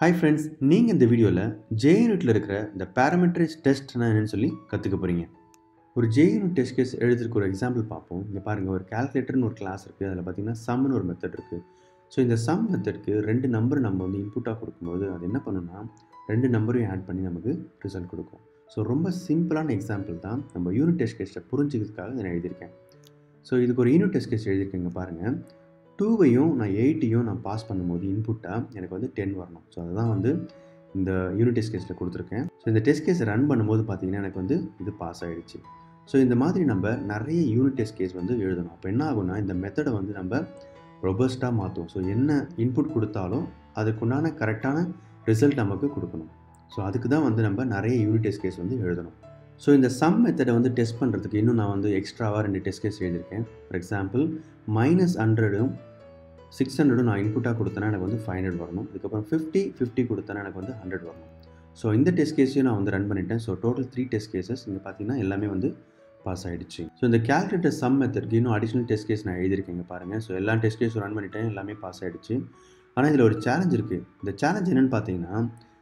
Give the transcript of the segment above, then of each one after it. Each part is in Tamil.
ஹாய் ஃப்ரெண்ட்ஸ் நீங்கள் இந்த வீடியோவில் ஜேயூனிட்டில் இருக்கிற இந்த பேராமெட்ரிஸ் டெஸ்ட்னா என்னன்னு சொல்லி கற்றுக்க போகிறீங்க ஒரு ஜேயூனிட் டெஸ்ட் கேஸ் எழுதுறதுக்கு ஒரு எக்ஸாம்பிள் பார்ப்போம் இங்கே பாருங்கள் ஒரு கால்குலேட்டர்னு ஒரு கிளாஸ் இருக்குது அதில் பார்த்தீங்கன்னா சம்னு ஒரு மெத்தட் இருக்குது ஸோ இந்த சம் மெத்தட்க்கு ரெண்டு நம்பர் நம்ம வந்து இன்புட்டாக கொடுக்கும்போது அது என்ன பண்ணுன்னா ரெண்டு நம்பரையும் ஆட் பண்ணி நமக்கு ரிசல்ட் கொடுக்கும் ஸோ ரொம்ப சிம்பிளான எக்ஸாம்பிள் தான் நம்ம யூனிட் டெஸ்ட் கேஸ்ட்டை புரிஞ்சுக்கிறதுக்காக நான் எழுதியிருக்கேன் ஸோ இதுக்கு ஒரு யூனிட் டெஸ்ட் கேஸ் எழுதியிருக்கேங்க பாருங்கள் டூவையும் நான் எயிட்டையும் நான் பாஸ் பண்ணும்போது இன்புட்டாக எனக்கு வந்து டென் வரணும் ஸோ அதுதான் வந்து இந்த யூனிட் டெஸ்ட் கேஸில் கொடுத்துருக்கேன் ஸோ இந்த டெஸ்ட் கேஸை ரன் பண்ணும்போது பார்த்தீங்கன்னா எனக்கு வந்து இது பாஸ் ஆகிடுச்சு ஸோ இந்த மாதிரி நம்ம நிறைய யூனிட் டெஸ்ட் கேஸ் வந்து எழுதணும் அப்போ என்ன ஆகும்னா இந்த மெத்தடை வந்து நம்ம ரொபஸ்ட்டாக மாற்றுவோம் ஸோ என்ன இன்புட் கொடுத்தாலும் அதுக்குண்டான கரெக்டான ரிசல்ட் நமக்கு கொடுக்கணும் ஸோ அதுக்கு தான் வந்து நம்ம நிறைய யூனிட் டெஸ்ட் கேஸ் வந்து எழுதணும் ஸோ இந்த சம் மெத்தடை வந்து டெஸ்ட் பண்ணுறதுக்கு இன்னும் நான் வந்து எக்ஸ்ட்ராவாக ரெண்டு டெஸ்ட் கேஸ் எழுதியிருக்கேன் ஃபார் எக்ஸாம்பிள் மைனஸ் ஹண்ட்ரடும் சிக்ஸ் ஹண்ட்ரடும் நான் இன்புட்டாக கொடுத்தேன்னா எனக்கு வந்து ஃபைவ் ஹண்ட்ரட் வரணும் அதுக்கப்புறம் ஃபிஃப்டி ஃபிஃப்டி கொடுத்தேன்னா எனக்கு வந்து ஹண்ட்ரட் வரணும் ஸோ இந்த டெஸ்ட் கேஸையும் நான் வந்து ரன் பண்ணிட்டேன் so total three test cases இங்கே பார்த்தீங்கன்னா எல்லாமே வந்து பாஸ் ஆகிடுச்சு ஸோ இந்த கேல்குலேட்டர் சம் மெத்தட்க்கு இன்னும் அடிஷ்னல் டெஸ்ட் கேஸ் நான் எழுதியிருக்கேங்க பாருங்கள் ஸோ எல்லா டெஸ்ட் கேஸும் ரன் பண்ணிட்டேன் எல்லாமே பாஸ் ஆகிடுச்சு ஆனால் இதில் ஒரு சேலஞ்ச் இருக்குது இந்த சேலஞ்ச் என்னென்னு பார்த்தீங்கன்னா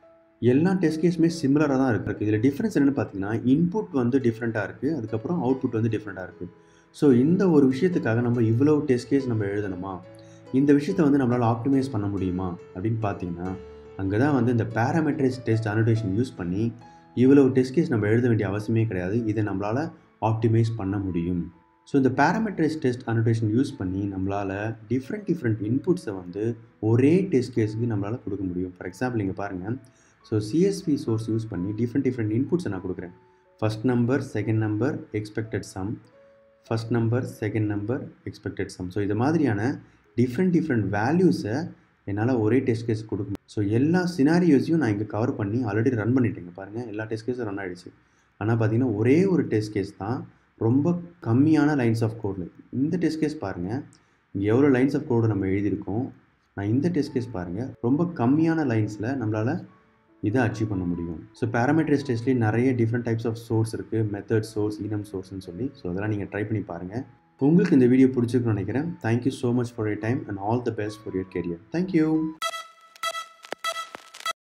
எல்லா டெஸ்ட் கேஸுமே சிமிலராக தான் இருக்குது இதில் டிஃப்ரென்ஸ் என்னென்னு பார்த்தீங்கன்னா இன்புட் வந்து டிஃப்ரெண்ட்டாக இருக்குது அதுக்கப்புறம் அவுட்புட் வந்து டிஃப்ரெண்ட்டாக இருக்குது ஸோ இந்த ஒரு விஷயத்துக்காக நம்ம இவ்வளோ டெஸ்ட் கேஸ் நம்ம எழுதணுமா இந்த விஷயத்தை வந்து நம்மளால் ஆப்டிமைஸ் பண்ண முடியுமா அப்படின்னு பார்த்தீங்கன்னா அங்கே தான் வந்து இந்த பேராமெட்ரிஸ் டெஸ்ட் அனோடேஷன் யூஸ் பண்ணி இவ்வளோ டெஸ்ட் கேஸ் நம்ம எழுத வேண்டிய அவசியமே கிடையாது இதை நம்மளால் ஆப்டிமைஸ் பண்ண முடியும் ஸோ இந்த பேராமெட்ரிஸ் டெஸ்ட் அனோடேஷன் யூஸ் பண்ணி நம்மளால் டிஃப்ரெண்ட் டிஃப்ரெண்ட் இன்புட்ஸை வந்து ஒரே டெஸ்ட் கேஸுக்கு நம்மளால் கொடுக்க முடியும் ஃபார் எக்ஸாம்பிள் இங்கே பாருங்கள் ஸோ சிஎஸ்பி சோர்ஸ் யூஸ் பண்ணி டிஃப்ரெண்ட் டிஃப்ரெண்ட் இன்புட்ஸை நான் கொடுக்குறேன் first number second number expected sum first number second number expected sum so இது மாதிரியான டிஃப்ரெண்ட் டிஃப்ரெண்ட் வேல்யூஸை என்னால் ஒரே டெஸ்ட் கேஸ் கொடுக்க ஸோ எல்லா சினாரியோஸையும் நான் இங்கே கவர் பண்ணி ஆல்ரெடி ரன் பண்ணிட்டேங்க பாருங்கள் எல்லா டெஸ்ட் கேஸும் ரன் ஆகிடுச்சு ஆனால் பார்த்தீங்கன்னா ஒரே ஒரு டெஸ்ட் கேஸ் தான் ரொம்ப கம்மியான லைன்ஸ் ஆஃப் கோடில் இந்த டெஸ்ட் கேஸ் பாருங்கள் இங்கே எவ்வளோ லைன்ஸ் ஆஃப் கோடு நம்ம எழுதியிருக்கோம் நான் இந்த டெஸ்ட் கேஸ் பாருங்கள் ரொம்ப கம்மியான லைன்ஸில் நம்மளால் இதை அச்சீவ் பண்ண முடியும் ஸோ பேராமெட்ரிஸ் டெஸ்ட்லேயே நிறைய டிஃப்ரெண்ட் டைப்ஸ் ஆஃப் சோர்ஸ் இருக்குது மெத்தட் சோர்ஸ் இனம் சோர்ஸ்னு சொல்லி ஸோ அதெல்லாம் நீங்கள் ட்ரை பண்ணி பாருங்கள் உங்களுக்கு இந்த வீடியோ பிடிச்சிருக்குன்னு நினைக்கிறேன் thank you so much for your time and all the best for your career thank you